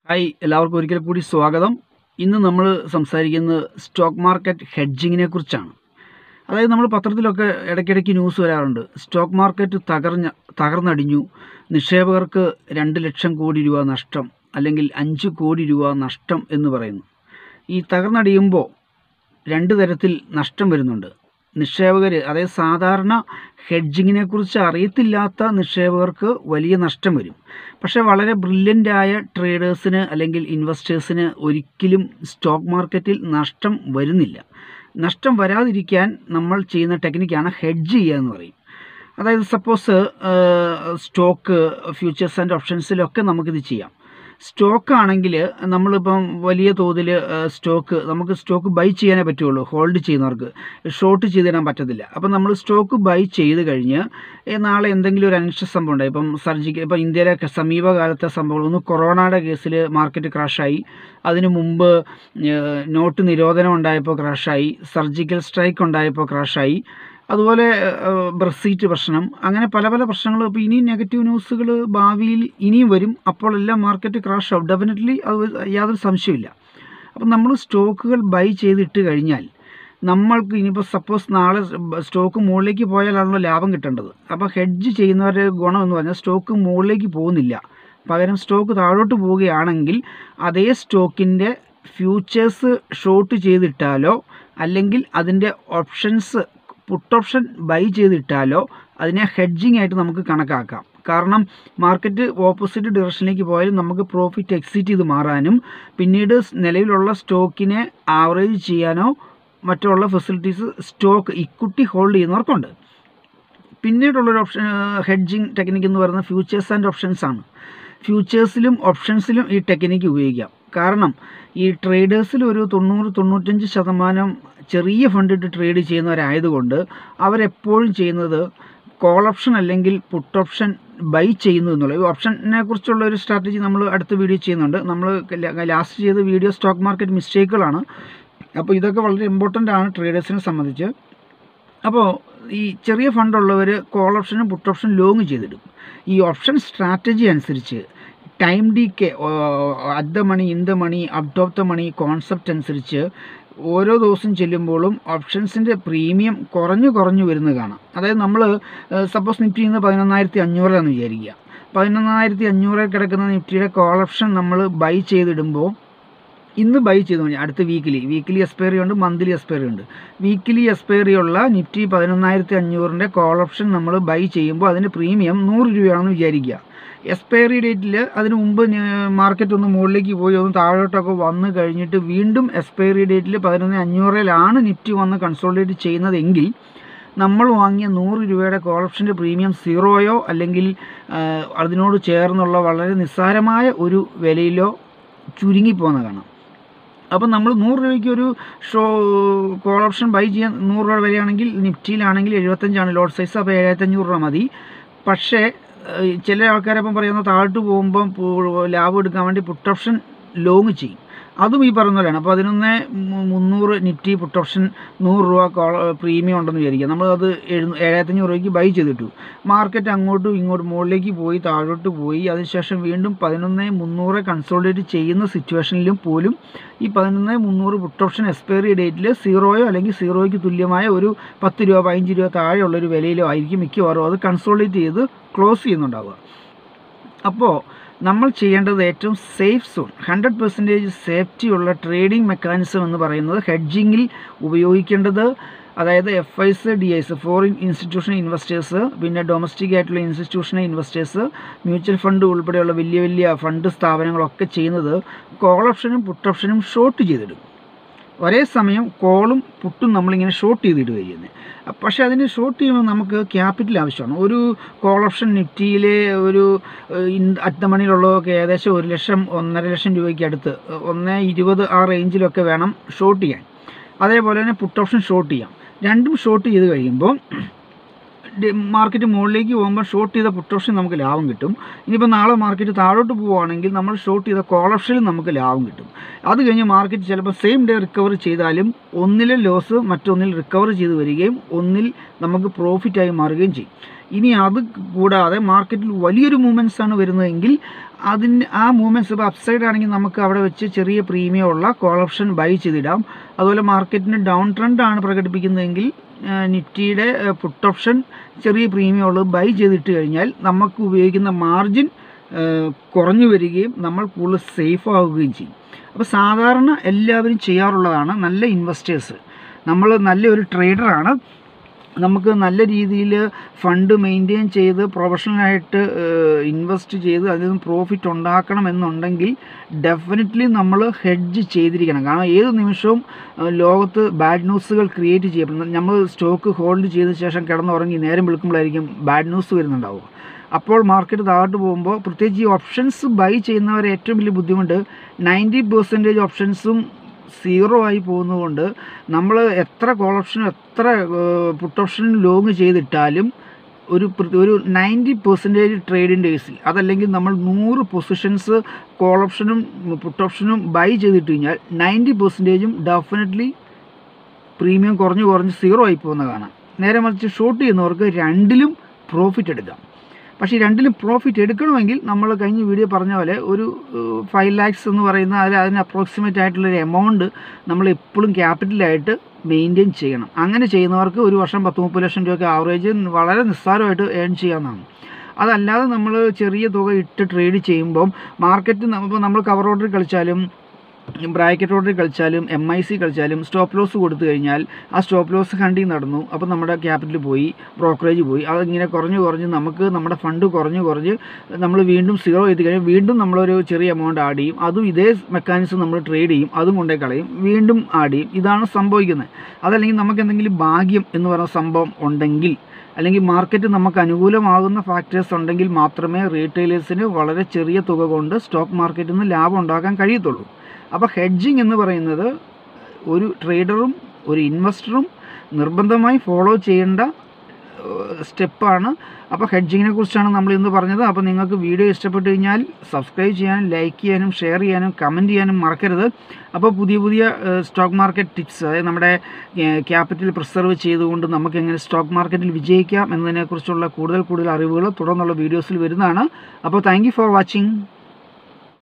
hi എല്ലാവർക്കും ഒരിക്കൽ കൂടി സ്വാഗതം ഇന്ന് നമ്മൾ സംസാരിക്കുന്നത് സ്റ്റോക്ക് മാർക്കറ്റ് ഹെഡ്ജിങ്ങിനെ കുറിച്ചാണ് അതായത് നമ്മൾ പത്രത്തിലൊക്കെ ഇടയ്ക്കിടയ്ക്ക് ന്യൂസ് വരാറുണ്ട് സ്റ്റോക്ക് മാർക്കറ്റ് തകർഞ്ഞ തകർന്നടിഞ്ഞു നിക്ഷേപകർക്ക് രണ്ട് ലക്ഷം കോടി രൂപ നഷ്ടം അല്ലെങ്കിൽ അഞ്ച് കോടി രൂപ നഷ്ടം എന്ന് പറയുന്നു ഈ തകർന്നടിയുമ്പോൾ രണ്ട് തരത്തിൽ നഷ്ടം വരുന്നുണ്ട് നിക്ഷേപകർ അതായത് സാധാരണ ഹെഡ്ജിങ്ങിനെ കുറിച്ച് അറിയത്തില്ലാത്ത നിക്ഷേപകർക്ക് വലിയ നഷ്ടം വരും പക്ഷേ വളരെ ബ്രില്യൻ്റായ ട്രേഡേഴ്സിന് അല്ലെങ്കിൽ ഇൻവെസ്റ്റേഴ്സിന് ഒരിക്കലും സ്റ്റോക്ക് മാർക്കറ്റിൽ നഷ്ടം വരുന്നില്ല നഷ്ടം വരാതിരിക്കാൻ നമ്മൾ ചെയ്യുന്ന ടെക്നിക്കാണ് ഹെഡ്ജ് ചെയ്യുക എന്ന് പറയും അതായത് സപ്പോസ് സ്റ്റോക്ക് ഫ്യൂച്ചേഴ്സ് ആൻഡ് ഓപ്ഷൻസിലൊക്കെ നമുക്കിത് ചെയ്യാം സ്റ്റോക്ക് ആണെങ്കിൽ നമ്മളിപ്പം വലിയ തോതിൽ സ്റ്റോക്ക് നമുക്ക് സ്റ്റോക്ക് ബൈ ചെയ്യാനേ പറ്റുള്ളൂ ഹോൾഡ് ചെയ്യുന്നവർക്ക് ഷോർട്ട് ചെയ്തിടാൻ പറ്റത്തില്ല അപ്പം നമ്മൾ സ്റ്റോക്ക് ബൈ ചെയ്ത് കഴിഞ്ഞ് ഏ, നാളെ എന്തെങ്കിലും ഒരു അനിഷ്ട സംഭവം ഉണ്ടായി ഇപ്പം സർജിക്കൽ ഇപ്പം ഇന്ത്യയിലെ ക- സമീപകാലത്തെ സംഭവങ്ങൾ ഒന്ന് കൊറോണയുടെ കേസിൽ മാർക്കറ്റ് ക്രാഷായി അതിനു മുമ്പ് ഏഹ്, നോട്ട് നിരോധനം ഉണ്ടായപ്പോൾ ക്രാഷായി സർജിക്കൽ സ്ട്രൈക്ക് ഉണ്ടായപ്പോൾ ക്രാഷായി അതുപോലെ ഏഹ്, ബ്രസീറ്റ് പ്രശ്നം അങ്ങനെ പല പല പ്രശ്നങ്ങൾ ഇപ്പോൾ ഇനിയും നെഗറ്റീവ് ന്യൂസുകൾ ഭാവിയിൽ ഇനിയും വരും അപ്പോഴെല്ലാം മാർക്കറ്റ് ക്രാഷ് ആവും ഡെഫിനറ്റ്ലി അത് യാതൊരു സംശയമില്ല അപ്പം നമ്മൾ സ്റ്റോക്കുകൾ ബൈ ചെയ്തിട്ട് കഴിഞ്ഞാൽ നമ്മൾക്ക് ഇനിയിപ്പോൾ സപ്പോസ് നാളെ സ്റ്റോക്ക് മുകളിലേക്ക് പോയാലാണല്ലോ ലാഭം കിട്ടേണ്ടത് അപ്പോൾ ഹെഡ്ജ് ചെയ്യുന്നവരുടെ ഗുണം എന്ന് പറഞ്ഞാൽ സ്റ്റോക്ക് മുകളിലേക്ക് പോകുന്നില്ല പകരം സ്റ്റോക്ക് താഴോട്ട് പോവുകയാണെങ്കിൽ അതേ സ്റ്റോക്കിൻ്റെ ഫ്യൂച്ചേഴ്സ് ഷോർട്ട് ചെയ്തിട്ടാലോ അല്ലെങ്കിൽ അതിൻ്റെ ഓപ്ഷൻസ് പുട്ട് ഓപ്ഷൻ ബൈ ചെയ്തിട്ടാലോ അതിനെ ഹെഡ്ജിങ് ആയിട്ട് നമുക്ക് കണക്കാക്കാം കാരണം മാർക്കറ്റ് ഓപ്പോസിറ്റ് ഡിറക്ഷനിലേക്ക് പോയാലും നമുക്ക് പ്രോഫിറ്റ് എക്സിറ്റ് ചെയ്ത് മാറാനും പിന്നീട് നിലവിലുള്ള സ്റ്റോക്കിനെ ആവറേജ് ചെയ്യാനോ മറ്റുള്ള ഫെസിലിറ്റീസ് സ്റ്റോക്ക് ഇക്വിറ്റി ഹോൾഡ് ചെയ്യുന്നവർക്കുണ്ട് പിന്നീടുള്ളൊരു ഓപ്ഷൻ ഹെഡ്ജിങ് ടെക്നിക്ക് എന്ന് പറയുന്നത് ഫ്യൂച്ചേഴ്സ് ആൻഡ് ഓപ്ഷൻസ് ആണ് ഫ്യൂച്ചേഴ്സിലും ഓപ്ഷൻസിലും ഈ ടെക്നിക്ക് ഉപയോഗിക്കാം കാരണം ഈ ട്രേഡേഴ്സിൽ ഒരു തൊണ്ണൂറ് തൊണ്ണൂറ്റഞ്ച് ശതമാനം ചെറിയ ഫണ്ടിട്ട് ട്രേഡ് ചെയ്യുന്നവരായതുകൊണ്ട് അവരെപ്പോഴും ചെയ്യുന്നത് കോൾ ഓപ്ഷൻ അല്ലെങ്കിൽ പുട്ട് ഓപ്ഷൻ ബൈ ചെയ്യുന്നു എന്നുള്ളത് ഈ ഓപ്ഷനെ കുറിച്ചുള്ള ഒരു സ്ട്രാറ്റജി നമ്മൾ അടുത്ത വീഡിയോ ചെയ്യുന്നുണ്ട് നമ്മൾ ലാസ്റ്റ് ചെയ്ത വീഡിയോ സ്റ്റോക്ക് മാർക്കറ്റ് മിസ്റ്റേക്കുകളാണ് അപ്പോൾ ഇതൊക്കെ വളരെ ഇമ്പോർട്ടൻ്റ് ആണ് ട്രേഡേഴ്സിനെ സംബന്ധിച്ച് അപ്പോൾ ഈ ചെറിയ ഫണ്ടുള്ളവർ കോൾ ഓപ്ഷനും പുട്ട് ഓപ്ഷൻ ലോങ് ചെയ്തിടും ഈ ഓപ്ഷൻ സ്ട്രാറ്റജി അനുസരിച്ച് time decay at the money in the money out of the money concept അനുസരിച്ച് ഓരോ ദിവസം ചെല്ലുമ്പോഴും ഓപ്ഷൻസിൻ്റെ പ്രീമിയം കുറഞ്ഞു കുറഞ്ഞു വരുന്നത് കാണാം അതായത് നമ്മൾ സപ്പോസ് നിഫ്റ്റി ഇന്ന് പതിനൊന്നായിരത്തി അഞ്ഞൂറാണെന്ന് വിചാരിക്കുക പതിനൊന്നായിരത്തി അഞ്ഞൂറിൽ കിടക്കുന്ന നിഫ്റ്റിയുടെ കോൾ ഓപ്ഷൻ നമ്മൾ ബൈ ചെയ്തിടുമ്പോൾ ഇന്ന് ബൈ ചെയ്തു കഴിഞ്ഞാൽ അടുത്ത വീക്കിലി വീക്കിലി എക്സ്പയറി ഉണ്ട് മന്ത്ലി എക്സ്പയറി ഉണ്ട് വീക്കിലി എക്സ്പയറി ഉള്ള നിഫ്റ്റി പതിനൊന്നായിരത്തി അഞ്ഞൂറിൻ്റെ കോൾ ഓപ്ഷൻ നമ്മൾ ബൈ ചെയ്യുമ്പോൾ അതിൻ്റെ പ്രീമിയം നൂറ് രൂപയാണെന്ന് വിചാരിക്കുക എക്സ്പയറി ഡേറ്റിൽ അതിന് മുമ്പ് മാർക്കറ്റ് ഒന്ന് മുകളിലേക്ക് പോയി ഒന്ന് താഴോട്ടൊക്കെ വന്ന് കഴിഞ്ഞിട്ട് വീണ്ടും എക്സ്പയറി ഡേറ്റിൽ പതിനൊന്ന് അഞ്ഞൂറിലാണ് നിഫ്റ്റി വന്ന് കൺസോളിഡേറ്റ് ചെയ്യുന്നതെങ്കിൽ നമ്മൾ വാങ്ങിയ നൂറ് രൂപയുടെ കോൾ ഓപ്ഷൻ്റെ പ്രീമിയം സീറോയോ അല്ലെങ്കിൽ ആ, അതിനോട് ചേർന്നുള്ള വളരെ നിസ്സാരമായ ഒരു വിലയിലോ ചുരുങ്ങിപ്പോകുന്ന കാണാം അപ്പം നമ്മൾ നൂറ് രൂപയ്ക്ക് ഒരു ഷോ കോൾ ഓപ്ഷൻ ബൈ ചെയ്യാൻ നൂറ് രൂപ വരെയാണെങ്കിൽ നിഫ്റ്റിയിലാണെങ്കിൽ എഴുപത്തഞ്ചാണ് ലോഡ് സൈസ് അപ്പോൾ ഏഴായിരത്തഞ്ഞൂറ് രൂപ മതി പക്ഷേ ഏഹ്, ചില ആൾക്കാരപ്പം പറയുന്ന താഴോട്ട് പോകുമ്പം പു- ലാഭം എടുക്കാൻ വേണ്ടി പുട്ട് ഓപ്ഷൻ ലോങ് ചെയ്യും അതും ഈ പറയുന്ന പോലെയാണ് അപ്പോൾ അതിനൊന്ന് മു- മുന്നൂറ് നിഫ്റ്റി പുട്ട് ഓപ്ഷൻ നൂറ് രൂപ കോൾ പ്രീമിയം ഉണ്ടെന്ന് വിചാരിക്കുക നമ്മളത് എഴു ഏഴായിരത്തഞ്ഞൂറ് രൂപയ്ക്ക് ബൈ ചെയ്തിട്ടു മാർക്കറ്റ് അങ്ങോട്ടും ഇങ്ങോട്ടും മുകളിലേക്ക് പോയി താഴോട്ട് പോയി അതിനുശേഷം വീണ്ടും പതിനൊന്ന് മുന്നൂറ് കൺസോളിഡേറ്റ് ചെയ്യുന്ന സിറ്റുവേഷനിലും പോലും ഈ പതിനൊന്ന് മുന്നൂറ് പുട്ട് ഓപ്ഷൻ എക്സ്പയറി ഡേറ്റിൽ സീറോയോ അല്ലെങ്കിൽ സീറോയ്ക്ക് തുല്യമായ ഒരു പത്ത് രൂപ പതിനഞ്ച് രൂപ താഴെയുള്ള ഒരു വിലയിലോ ആയിരിക്കും മിക്കവാറും അത് കൺസോളിഡേറ്റ് ചെയ്ത് ക്ലോസ് ചെയ്യുന്നുണ്ടാവുക അപ്പോൾ നമ്മൾ ചെയ്യേണ്ടത് ഏറ്റവും safe zone hundred percentage safety ഉള്ള ട്രേഡിംഗ് മെക്കാനിസം എന്ന് പറയുന്നത് ഹെഡ്ജിങ്ങിൽ ഉപയോഗിക്കേണ്ടത് അതായത് FIIs DIIs foreign institutional investors പിന്നെ ഡൊമസ്റ്റിക് ആയിട്ടുള്ള ഇൻസ്റ്റിറ്റ്യൂഷണൽ ഇൻവെസ്റ്റേഴ്സ് മ്യൂച്വൽ ഫണ്ട് ഉൾപ്പെടെയുള്ള വലിയ വലിയ ഫണ്ട് സ്ഥാപനങ്ങളൊക്കെ ചെയ്യുന്നത് കോൾ ഓപ്ഷനും പുട്ട് ഓപ്ഷനും ഷോർട്ട് ചെയ്തിടും ഒരേ സമയം കോളും പുട്ടും നമ്മളിങ്ങനെ ഷോർട്ട് ചെയ്തിടുക ചെയ്യുന്നത് പക്ഷേ അതിന് ഷോർട്ട് ചെയ്യുമ്പോൾ നമുക്ക് ക്യാപിറ്റൽ ആവശ്യമാണ് ഒരു കോൾ ഓപ്ഷൻ നിഫ്റ്റിയിലെ ഒരു അറ്റ് ദ മണിയിലുള്ളതൊക്കെ ഏകദേശം ഒരു ലക്ഷം ഒന്നര ലക്ഷം രൂപയ്ക്ക് അടുത്ത് ഏഹ്, ഒന്ന് ഇരുപത് ആ റേഞ്ചിലൊക്കെ വേണം ഷോർട്ട് ചെയ്യാൻ അതേപോലെ തന്നെ പുട്ട് ഓപ്ഷൻ ഷോർട്ട് ചെയ്യാം രണ്ടും ഷോർട്ട് ചെയ്ത് കഴിയുമ്പോൾ മാർക്കറ്റ് മുകളിലേക്ക് പോകുമ്പോൾ ഷോർട്ട് ചെയ്ത പുട്ട് ഓപ്ഷൻ നമുക്ക് ലാഭം കിട്ടും ഇനിയിപ്പോൾ നാളെ മാർക്കറ്റ് താഴോട്ട് പോവുകയാണെങ്കിൽ നമ്മൾ ഷോർട്ട് ചെയ്ത കോൾ ഓപ്ഷനിൽ നമുക്ക് ലാഭം കിട്ടും അത് കഴിഞ്ഞ് മാർക്കറ്റ് ചിലപ്പോൾ സെയിം ഡേ റിക്കവർ ചെയ്താലും ഒന്നിലെ ലോസ് മറ്റൊന്നിൽ റിക്കവർ ചെയ്ത് വരികയും ഒന്നിൽ നമുക്ക് പ്രോഫിറ്റായി മാറുകയും ചെയ്യും ഇനി അത് കൂടാതെ മാർക്കറ്റിൽ വലിയൊരു മൂവ്മെൻറ്റ്സ് ആണ് വരുന്നതെങ്കിൽ അതിന് ആ മൂവ്മെൻറ്റ്സ് ഇപ്പോൾ അപ്സൈഡ് ആണെങ്കിൽ നമുക്ക് അവിടെ വെച്ച് ചെറിയ പ്രീമിയം ഉള്ള കോൾ ഓപ്ഷൻ ബൈ ചെയ്തിടാം അതുപോലെ മാർക്കറ്റിന് ഡൗൺ ട്രെൻഡ് ആണ് പ്രകടിപ്പിക്കുന്നതെങ്കിൽ ആ, നിഫ്റ്റിയുടെ പുട്ട് ഓപ്ഷൻ ചെറിയ പ്രീമിയം ഉള്ളത് ബൈ ചെയ്തിട്ട് കഴിഞ്ഞാൽ നമുക്ക് ഉപയോഗിക്കുന്ന മാർജിൻ കുറഞ്ഞു വരികയും നമ്മൾ കൂടുതൽ സേഫ് ആവുകയും ചെയ്യും അപ്പോൾ സാധാരണ എല്ലാവരും ചെയ്യാറുള്ളതാണ് നല്ല ഇൻവെസ്റ്റേഴ്സ് നമ്മൾ നല്ലൊരു ട്രേഡറാണ് നമുക്ക് നല്ല രീതിയിൽ ഫണ്ട് മെയിൻറ്റെയിൻ ചെയ്ത് പ്രൊഫഷണലായിട്ട് ഇൻവെസ്റ്റ് ചെയ്ത് അതിൽ നിന്ന് പ്രോഫിറ്റ് ഉണ്ടാക്കണം എന്നുണ്ടെങ്കിൽ ഡെഫിനറ്റ്ലി നമ്മൾ ഹെഡ്ജ് ചെയ്തിരിക്കണം കാരണം ഏത് നിമിഷവും ഏഹ്, ലോകത്ത് ബാഡ് ന്യൂസുകൾ ക്രിയേറ്റ് ചെയ്യപ്പെടുന്നത് നമ്മൾ സ്റ്റോക്ക് ഹോൾഡ് ചെയ്ത ശേഷം കിടന്നുറങ്ങി നേരം വെളുക്കുമ്പോഴായിരിക്കും ബാഡ് ന്യൂസ് വരുന്നുണ്ടാവുക അപ്പോൾ മാർക്കറ്റ് താഴോട്ട് പോകുമ്പോൾ പ്രത്യേകിച്ച് ഈ ഓപ്ഷൻസ് ബൈ ചെയ്യുന്നവരെ ഏറ്റവും വലിയ ബുദ്ധിമുട്ട് നയൻറ്റി പെർസെൻറ്റേജ് ഓപ്ഷൻസും സീറോ ആയി പോകുന്നതുകൊണ്ട് നമ്മൾ എത്ര കോൾ ഓപ്ഷനും എത്ര പുട്ട് ഓപ്ഷനും ലോങ് ചെയ്തിട്ടാലും ഒരു പ്ര- ഒരു നയൻറ്റി പെർസെൻറ്റേജ് ട്രേഡിൻ്റെ കേസിൽ അതല്ലെങ്കിൽ നമ്മൾ നൂറ് പൊസിഷൻസ് കോൾ ഓപ്ഷനും പുട്ട് ഓപ്ഷനും ബൈ ചെയ്തിട്ട് കഴിഞ്ഞാൽ നയൻറ്റി പെർസെൻറ്റേജും ഡെഫിനറ്റ്ലി പ്രീമിയം കുറഞ്ഞ് കുറഞ്ഞ് സീറോ ആയി പോകുന്ന കാണാം നേരെ മറിച്ച് ഷോർട്ട് ചെയ്യുന്നവർക്ക് രണ്ടിലും പ്രോഫിറ്റ് എടുക്കാം പക്ഷേ ഈ രണ്ടിലും പ്രോഫിറ്റ് എടുക്കണമെങ്കിൽ നമ്മൾ കഴിഞ്ഞ വീഡിയോ പറഞ്ഞ പോലെ ഒരു ഫൈവ് ലാക്സ് എന്ന് പറയുന്ന അതിൽ അതിന് അപ്രോക്സിമേറ്റ് ആയിട്ടുള്ളൊരു എമൗണ്ട് നമ്മൾ എപ്പോഴും ക്യാപിറ്റലായിട്ട് മെയിൻറ്റെയിൻ ചെയ്യണം അങ്ങനെ ചെയ്യുന്നവർക്ക് ഒരു വർഷം പത്ത് മുപ്പത് ലക്ഷം രൂപയ്ക്ക് ആവറേജ് വളരെ നിസ്സാരമായിട്ട് ഏൺ ചെയ്യാവുന്നതാണ് അതല്ലാതെ നമ്മൾ ചെറിയ തുക ഇട്ട് ട്രേഡ് ചെയ്യുമ്പം മാർക്കറ്റ് ഇപ്പോൾ നമ്മൾ കവർ ഓർഡർ കളിച്ചാലും ബ്രാക്കറ്റ് ഓർഡർ കളിച്ചാലും എം ഐ സി കളിച്ചാലും സ്റ്റോപ്പ് ലോസ് കൊടുത്തു കഴിഞ്ഞാൽ ആ സ്റ്റോപ്പ് ലോസ് കണ്ടി നടന്നു അപ്പോൾ നമ്മുടെ ക്യാപിറ്റൽ പോയി ബ്രോക്കറേജ് പോയി അതിങ്ങനെ കുറഞ്ഞ് കുറഞ്ഞ് നമുക്ക് നമ്മുടെ ഫണ്ട് കുറഞ്ഞ് കുറഞ്ഞ് നമ്മൾ വീണ്ടും സീറോ ചെയ്ത് കഴിഞ്ഞാൽ വീണ്ടും നമ്മളൊരു ചെറിയ എമൗണ്ട് ആഡ് ചെയ്യും അതും ഇതേ മെക്കാനിസം നമ്മൾ ട്രേഡ് ചെയ്യും അതും കൊണ്ടേ കളയും വീണ്ടും ആഡ് ചെയ്യും ഇതാണ് സംഭവിക്കുന്നത് അതല്ലെങ്കിൽ നമുക്ക് എന്തെങ്കിലും ഭാഗ്യം എന്ന് പറയുന്ന സംഭവം ഉണ്ടെങ്കിൽ അല്ലെങ്കിൽ മാർക്കറ്റ് നമുക്ക് അനുകൂലമാകുന്ന ഫാക്ടേഴ്സ് ഉണ്ടെങ്കിൽ മാത്രമേ റീറ്റെയിലേഴ്സിന് വളരെ ചെറിയ തുക കൊണ്ട് സ്റ്റോക്ക് മാർക്കറ്റിൽ നിന്ന് ലാഭം ഉണ്ടാക്കാൻ കഴിയത്തുള്ളൂ അപ്പോൾ ഹെഡ്ജിങ് എന്ന് പറയുന്നത് ഒരു ട്രേഡറും ഒരു ഇൻവെസ്റ്ററും നിർബന്ധമായി ഫോളോ ചെയ്യേണ്ട സ്റ്റെപ്പാണ് അപ്പോൾ ഹെഡ്ജിങ്ങിനെ കുറിച്ചാണ് നമ്മൾ ഇന്ന് പറഞ്ഞത് അപ്പോൾ നിങ്ങൾക്ക് വീഡിയോ ഇഷ്ടപ്പെട്ട് കഴിഞ്ഞാൽ സബ്സ്ക്രൈബ് ചെയ്യാനും ലൈക്ക് ചെയ്യാനും ഷെയർ ചെയ്യാനും കമൻറ്റ് ചെയ്യാനും മറക്കരുത് അപ്പോൾ പുതിയ പുതിയ സ്റ്റോക്ക് മാർക്കറ്റ് ടിപ്സ് അതായത് നമ്മുടെ ക്യാപിറ്റൽ പ്രിസർവ് ചെയ്തുകൊണ്ട് നമുക്ക് എങ്ങനെ സ്റ്റോക്ക് മാർക്കറ്റിൽ വിജയിക്കാം എന്നതിനെക്കുറിച്ചുള്ള കൂടുതൽ കൂടുതൽ അറിവുകൾ തുടർന്നുള്ള വീഡിയോസിൽ വരുന്നതാണ് അപ്പോൾ താങ്ക് ഫോർ വാച്ചിങ്